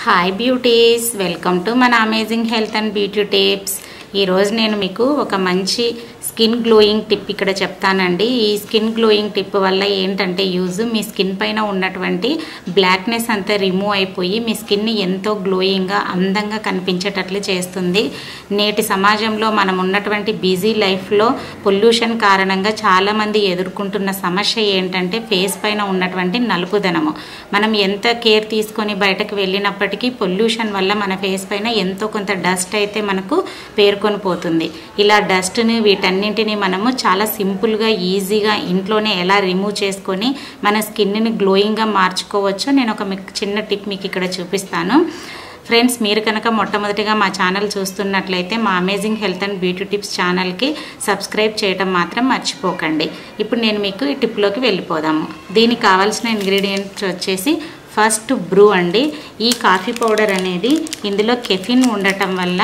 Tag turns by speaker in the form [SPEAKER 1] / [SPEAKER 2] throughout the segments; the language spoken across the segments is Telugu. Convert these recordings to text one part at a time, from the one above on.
[SPEAKER 1] హాయ్ బ్యూటీస్ వెల్కమ్ టు మన amazing health and beauty tips ఈరోజు నేను మీకు ఒక మంచి స్కిన్ గ్లోయింగ్ టిప్ ఇక్కడ చెప్తానండి ఈ స్కిన్ గ్లోయింగ్ టిప్ వల్ల ఏంటంటే యూజ్ మీ స్కిన్ పైన ఉన్నటువంటి బ్లాక్నెస్ అంతా రిమూవ్ అయిపోయి మీ స్కిన్ ఎంతో గ్లోయింగ్గా అందంగా కనిపించేటట్లు చేస్తుంది నేటి సమాజంలో మనం ఉన్నటువంటి బిజీ లైఫ్లో పొల్యూషన్ కారణంగా చాలామంది ఎదుర్కొంటున్న సమస్య ఏంటంటే ఫేస్ పైన ఉన్నటువంటి నలుపుదనము మనం ఎంత కేర్ తీసుకొని బయటకు వెళ్ళినప్పటికీ పొల్యూషన్ వల్ల మన ఫేస్ పైన ఎంతో కొంత డస్ట్ అయితే మనకు పేర్కొని పోతుంది ఇలా డస్ట్ని వీటన్నింటిని మనము చాలా సింపుల్గా ఈజీగా ఇంట్లోనే ఎలా రిమూవ్ చేసుకొని మన స్కిన్ని గ్లోయింగ్గా మార్చుకోవచ్చో నేను ఒక మీకు చిన్న టిప్ మీకు ఇక్కడ చూపిస్తాను ఫ్రెండ్స్ మీరు కనుక మొట్టమొదటిగా మా ఛానల్ చూస్తున్నట్లయితే మా amazing health and beauty tips ఛానల్కి సబ్స్క్రైబ్ చేయడం మాత్రం మర్చిపోకండి ఇప్పుడు నేను మీకు ఈ టిప్లోకి వెళ్ళిపోదాము దీనికి కావాల్సిన ఇంగ్రీడియంట్స్ వచ్చేసి ఫస్ట్ బ్రూ అండి ఈ కాఫీ పౌడర్ అనేది ఇందులో కెఫిన్ ఉండటం వల్ల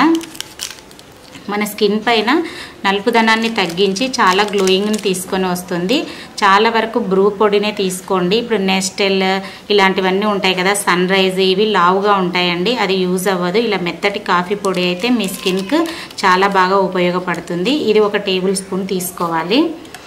[SPEAKER 1] మన స్కిన్ పైన నలుపుదనాన్ని తగ్గించి చాలా గ్లోయింగ్ని తీసుకొని వస్తుంది చాలా వరకు బ్రూ పొడినే తీసుకోండి ఇప్పుడు నెస్టెల్ ఇలాంటివన్నీ ఉంటాయి కదా సన్ రైజ్ ఇవి లావుగా ఉంటాయండి అది యూజ్ అవ్వదు ఇలా మెత్తటి కాఫీ పొడి అయితే మీ స్కిన్కి చాలా బాగా ఉపయోగపడుతుంది ఇది ఒక టేబుల్ స్పూన్ తీసుకోవాలి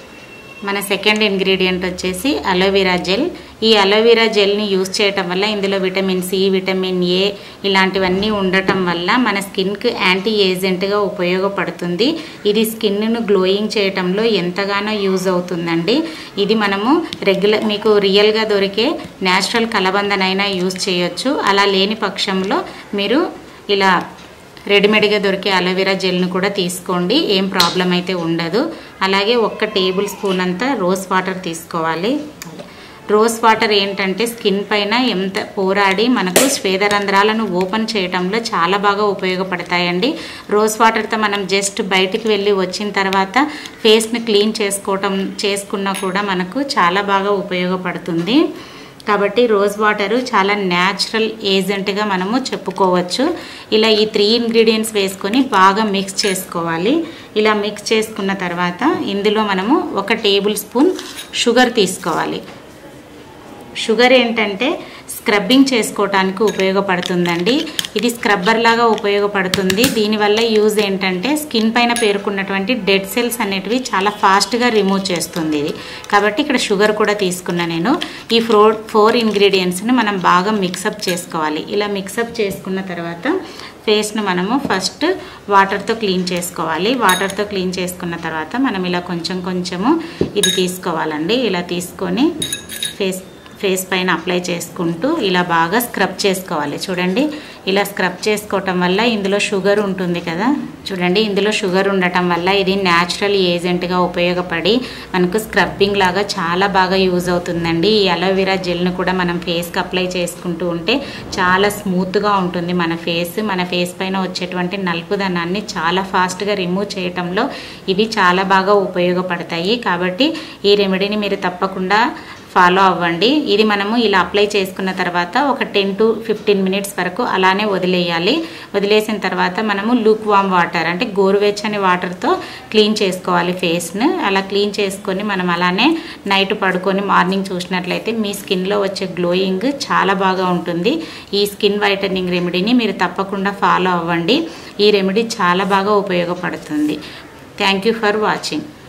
[SPEAKER 1] మన సెకండ్ ఇంగ్రీడియంట్ వచ్చేసి అలోవెరా జెల్ ఈ అలోవెరా జెల్ని యూస్ చేయటం వల్ల ఇందులో విటమిన్ సి విటమిన్ ఏ ఇలాంటివన్నీ ఉండటం వల్ల మన స్కిన్కి యాంటీ ఏజెంట్గా ఉపయోగపడుతుంది ఇది స్కిన్ను గ్లోయింగ్ చేయటంలో ఎంతగానో యూజ్ అవుతుందండి ఇది మనము రెగ్యులర్ మీకు రియల్గా దొరికే న్యాచురల్ కలబందనైనా యూజ్ చేయొచ్చు అలా లేని పక్షంలో మీరు ఇలా రెడీమేడ్గా దొరికే అలోవెరా జెల్ను కూడా తీసుకోండి ఏం ప్రాబ్లం అయితే ఉండదు అలాగే ఒక్క టేబుల్ స్పూన్ అంతా రోజ్ వాటర్ తీసుకోవాలి రోజ్ వాటర్ ఏంటంటే స్కిన్ పైన ఎంత పోరాడి మనకు స్వేదరంధ్రాలను ఓపెన్ చేయడంలో చాలా బాగా ఉపయోగపడతాయండి రోజ్ వాటర్తో మనం జస్ట్ బయటికి వెళ్ళి వచ్చిన తర్వాత ఫేస్ని క్లీన్ చేసుకోవటం చేసుకున్నా కూడా మనకు చాలా బాగా ఉపయోగపడుతుంది కాబట్టి రోజ్ వాటరు చాలా న్యాచురల్ ఏజెంట్గా మనము చెప్పుకోవచ్చు ఇలా ఈ త్రీ ఇంగ్రీడియంట్స్ వేసుకొని బాగా మిక్స్ చేసుకోవాలి ఇలా మిక్స్ చేసుకున్న తర్వాత ఇందులో మనము ఒక టేబుల్ స్పూన్ షుగర్ తీసుకోవాలి షుగర్ ఏంటంటే స్క్రబ్బింగ్ చేసుకోవటానికి ఉపయోగపడుతుందండి ఇది స్క్రబ్బర్ లాగా ఉపయోగపడుతుంది దీనివల్ల యూజ్ ఏంటంటే స్కిన్ పైన పేరుకున్నటువంటి డెడ్ సెల్స్ అనేటివి చాలా ఫాస్ట్గా రిమూవ్ చేస్తుంది ఇది కాబట్టి ఇక్కడ షుగర్ కూడా తీసుకున్నా నేను ఈ ఫోర్ ఫోర్ ఇంగ్రీడియంట్స్ని మనం బాగా మిక్సప్ చేసుకోవాలి ఇలా మిక్సప్ చేసుకున్న తర్వాత ఫేస్ను మనము ఫస్ట్ వాటర్తో క్లీన్ చేసుకోవాలి వాటర్తో క్లీన్ చేసుకున్న తర్వాత మనం ఇలా కొంచెం కొంచెము ఇది తీసుకోవాలండి ఇలా తీసుకొని ఫేస్ ఫేస్ పైన అప్లై చేసుకుంటూ ఇలా బాగా స్క్రబ్ చేసుకోవాలి చూడండి ఇలా స్క్రబ్ చేసుకోవటం వల్ల ఇందులో షుగర్ ఉంటుంది కదా చూడండి ఇందులో షుగర్ ఉండటం వల్ల ఇది న్యాచురల్ ఏజెంట్గా ఉపయోగపడి మనకు స్క్రబ్బింగ్ లాగా చాలా బాగా యూజ్ అవుతుందండి ఈ అలోవెరా జెల్ను కూడా మనం ఫేస్కి అప్లై చేసుకుంటూ ఉంటే చాలా స్మూత్గా ఉంటుంది మన ఫేస్ మన ఫేస్ పైన వచ్చేటువంటి నలుపుదనాన్ని చాలా ఫాస్ట్గా రిమూవ్ చేయటంలో ఇవి చాలా బాగా ఉపయోగపడతాయి కాబట్టి ఈ రెమెడీని మీరు తప్పకుండా ఫాలో అవ్వండి ఇది మనము ఇలా అప్లై చేసుకున్న తర్వాత ఒక టెన్ టు ఫిఫ్టీన్ మినిట్స్ వరకు అలానే వదిలేయాలి వదిలేసిన తర్వాత మనము లూక్ వామ్ వాటర్ అంటే గోరువెచ్చని వాటర్తో క్లీన్ చేసుకోవాలి ఫేస్ను అలా క్లీన్ చేసుకొని మనం అలానే నైట్ పడుకొని మార్నింగ్ చూసినట్లయితే మీ స్కిన్లో వచ్చే గ్లోయింగ్ చాలా బాగా ఉంటుంది ఈ స్కిన్ వైటనింగ్ రెమెడీని మీరు తప్పకుండా ఫాలో అవ్వండి ఈ రెమెడీ చాలా బాగా ఉపయోగపడుతుంది థ్యాంక్ యూ ఫర్ వాచింగ్